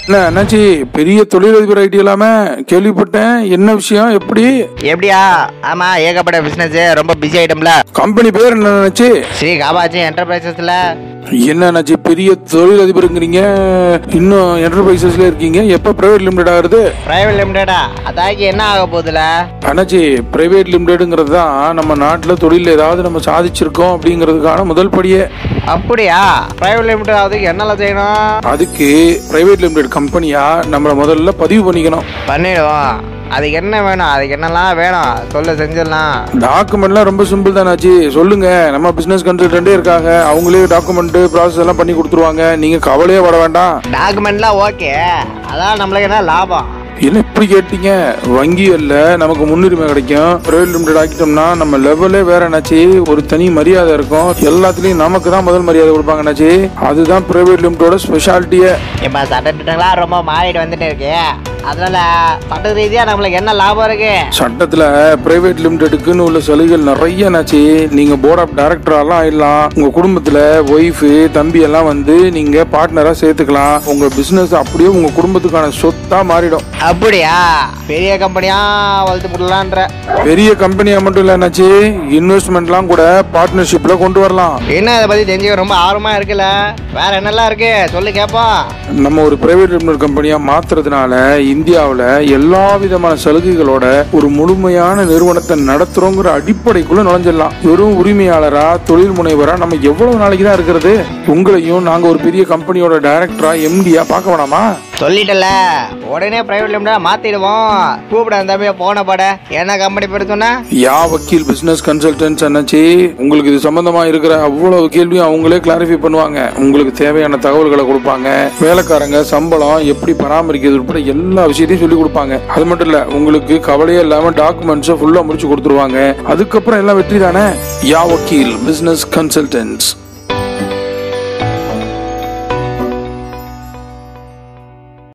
என்ன என்னாச்சு பெரிய தொழிலதிபர் ஐடி இல்லாம கேள்விப்பட்டேன் என்ன விஷயம் எப்படி எப்படியா ஆமா ஏகப்பட்ட பிசினஸ் ரொம்ப பிஸி ஐட்டம்ல கம்பெனி பேர் என்ன நினைச்சு ஸ்ரீ காபாச்சி என்டர்பிரைசஸ்ல என்ன என்னாச்சு பெரிய தொழிலதிபருங்கிறீங்க இன்னும் என்டர்பிரைசஸ்ல இருக்கீங்க எப்ப பிரைவேட் லிமிடெட் ஆகுது பிரைவேட் லிமிடெடா அதாக்கி என்ன ஆக போகுதுல அண்ணாச்சி பிரைவேட் லிமிடெடுங்கிறது தான் நம்ம நாட்டில் தொழில் ஏதாவது நம்ம சாதிச்சிருக்கோம் அப்படிங்கிறதுக்கான முதல் படியே அப்படியா பிரைவேட் லிமிடெட் ஆகுதுக்கு என்னெல்லாம் செய்யணும் அதுக்கு பிரைவேட் லிமிடெட் கம்பெனியா நம்மளை முதல்ல பதிவு பண்ணிக்கணும் பண்ணிடுவோம் அதுக்கு என்ன வேணும் அதுக்கு என்னெல்லாம் வேணும் சொல்ல செஞ்சிடலாம் டாக்குமெண்ட்லாம் ரொம்ப சிம்பிள் தானாச்சு சொல்லுங்க நம்ம பிசினஸ் கன்சல்டன்டே இருக்காங்க அவங்களே டாக்குமெண்ட் ப்ராசஸ் எல்லாம் பண்ணி கொடுத்துருவாங்க நீங்க கவலையே பட வேண்டாம் டாக்குமெண்ட்லாம் ஓகே அதான் நம்மளுக்கு என்ன லாபம் என்ன இப்படி கேட்டீங்க வங்கிகள்ல நமக்கு முன்னுரிமை கிடைக்கும் பிரைவேட் லிமிடெட் ஆக்கிட்டோம்னா நம்ம லெவலே வேற என்னாச்சு ஒரு தனி மரியாதை இருக்கும் எல்லாத்துலயும் நமக்கு தான் முதல் மரியாதை கொடுப்பாங்க என்னாச்சு அதுதான் பிரைவேட் லிமிட்டோட ஸ்பெஷாலிட்டியே இப்போ சட்டத்திட்டங்களாம் ரொம்ப மாறிட்டு வந்துட்டு இருக்கு அதனால சட்ட ரீதியா நம்மளுக்கு என்ன லாபம் இருக்கு சட்டத்துல பிரைவேட் லிமிடெடுக்குன்னு உள்ள சலுகைகள் நிறைய என்னாச்சு நீங்க போர்ட் ஆஃப் டைரக்டராலாம் ஆயிடலாம் உங்க குடும்பத்துல ஒய்ஃப் தம்பி எல்லாம் வந்து நீங்க பார்ட்னரா சேர்த்துக்கலாம் உங்க பிசினஸ் அப்படியே உங்க குடும்பத்துக்கான சொத்தா மாறிடும் அப்படியா பெரிய கம்பெனியா வளர்த்து போடலான்ற பெரிய கம்பெனியா மட்டும் இல்ல என்னாச்சு இன்வெஸ்ட்மெண்ட்லாம் கூட பார்ட்னர்ஷிப்ல கொண்டு வரலாம் என்ன இதை பத்தி தெரிஞ்சுக்க ரொம்ப ஆர்வமா இருக்குல்ல வேற என்னெல்லாம் இருக்கு சொல்லு கேப்போம் நம்ம ஒரு பிரைவேட் லிமிடெட் கம்பெனியா மாத்துறதுனால இந்தியாவுல எல்லா விதமான சலுகைகளோட ஒரு முழுமையான நிறுவனத்தை நடத்துறோங்கிற அடிப்படைக்குள்ள நுழைஞ்சிடலாம் வெறும் உரிமையாளரா தொழில் முனைவரா நம்ம எவ்வளவு நாளைக்கு தான் இருக்கிறது உங்களையும் நாங்க ஒரு பெரிய கம்பெனியோட டைரக்டரா எம்டியா பார்க்க வேணாமா சொல்லிட்டல உடனே பிரைவேட் லிமிடெட் மாத்திடுவோம் கூப்பிட அந்த போன பட என்ன கம்பெனி பேர் சொன்ன யா வக்கீல் பிசினஸ் கன்சல்டன்ஸ் என்னாச்சு உங்களுக்கு இது சம்பந்தமா இருக்கிற அவ்வளவு கேள்வியும் அவங்களே கிளாரிஃபை பண்ணுவாங்க உங்களுக்கு தேவையான தகவல்களை கொடுப்பாங்க வேலைக்காரங்க சம்பளம் எப்படி பராமரிக்கிறது உட்பட எல்லா விஷயத்தையும் சொல்லி கொடுப்பாங்க அது மட்டும் இல்ல உங்களுக்கு கவலையே இல்லாம டாக்குமெண்ட்ஸை ஃபுல்லா முடிச்சு கொடுத்துருவாங்க அதுக்கப்புறம் எல்லாம் வெற்றி தானே யா வக்கீல் பிசினஸ் கன்சல்டன்ஸ்